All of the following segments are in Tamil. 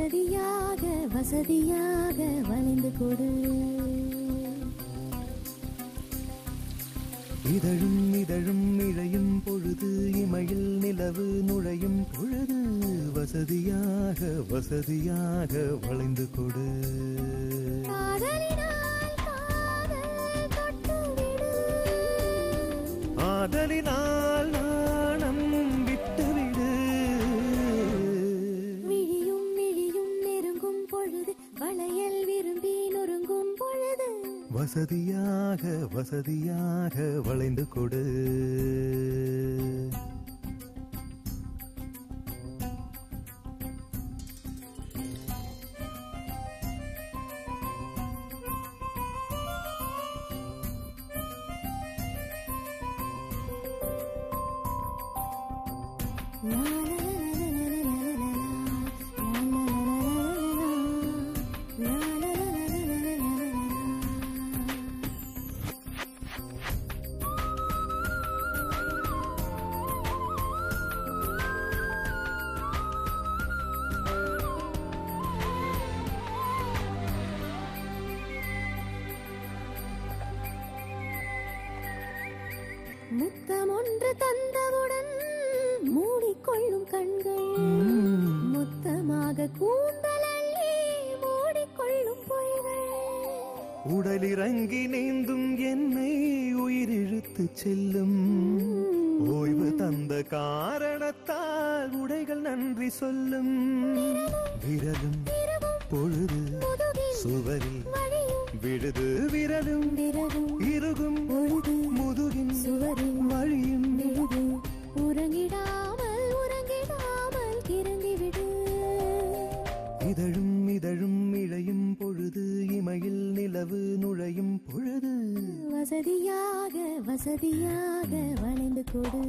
வசதியாக வசதியாக வளைந்து கொடு இதழும் இதழும் இழையும் பொழுது இமையில் நிலவு நுழையும் பொழுது வசதியாக வசதியாக வளைந்து கொடு காதலினால் காதல் தொட்டுவிடு ஆதலினால் நாணம் விட்டுவிடு விழியும் விழியும் நெருங்கும் பொழுது வளையல் விரும்பி நொறுங்கும் பொழுது வசதியாக வசதியாக வளைந்து கொடு லா லா லா லா லா லா லா லா லா லா லா லா லா முத்தம் ஒன்று தந்தவுடன் மூடிக்கொள்ளும் கண்கள் மொத்தமாக கூந்தலள்ளி மூடிக்கொள்ளும் பொய்கள் உடலிறங்கி நீந்தும் என்னை உயிரிழுத்து செல்லும் ஓய்வு தந்த காரணத்தால் உடைகள் நன்றி சொல்லும் விரலும் பொழுது முதுகில் சுவரில் வழியும் விழுது விரலும் விரலும் இறுகும் பொழுது முதுகின் சுவரில் வழியும் விழுது உறங்கிடாமல் உறங்கிடாமல் கிறங்கிவிடு இதழும் இதழும் இழையும் பொழுது இமையில் நிலவு நுழையும் பொழுது வசதியாக வசதியாக வளைந்து கொடு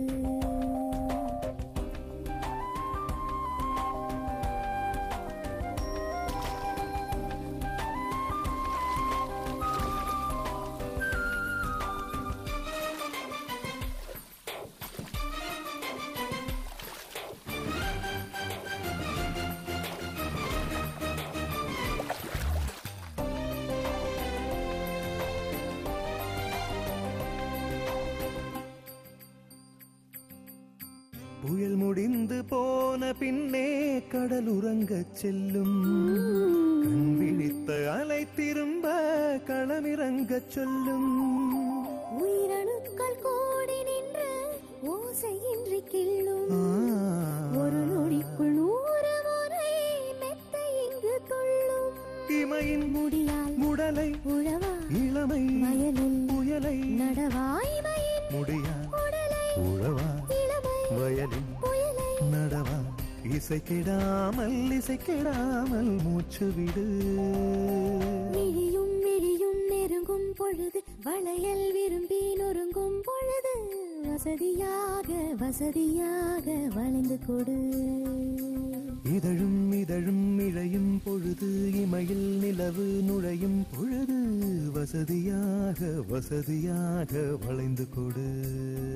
புயல் முடிந்து போன பின்னே கடல் உறங்கச் செல்லும் கண் விழித்த அலை திரும்ப களமிறங்கச் சொல்லும் உயிரணுக்கள் கூடி நின்று ஓசையின்றி கிள்ளும் ஆ, ஒரு நொடிக்குள் நூறு முறை மெத்த இங்கு துள்ளும் இமையின் முடியால் முடலை உழவா இளமை வயலில் புயலை நடவாய்மையின் முடியா உடலை உழவா இளமை வயலின் புயலை நடவா இசை கெடாமல் இசை கெடாமல் மூச்சு விடு விழியும் விழியும் நெருங்கும் பொழுது வளையல் விரும்பி நொறுங்கும் பொழுது வசதியாக வசதியாக வளைந்து கொடு இதழும் இதழும் இழையும் பொழுது இமையில் நிலவு நுழையும் பொழுது வசதியாக வசதியாக வளைந்து கொடு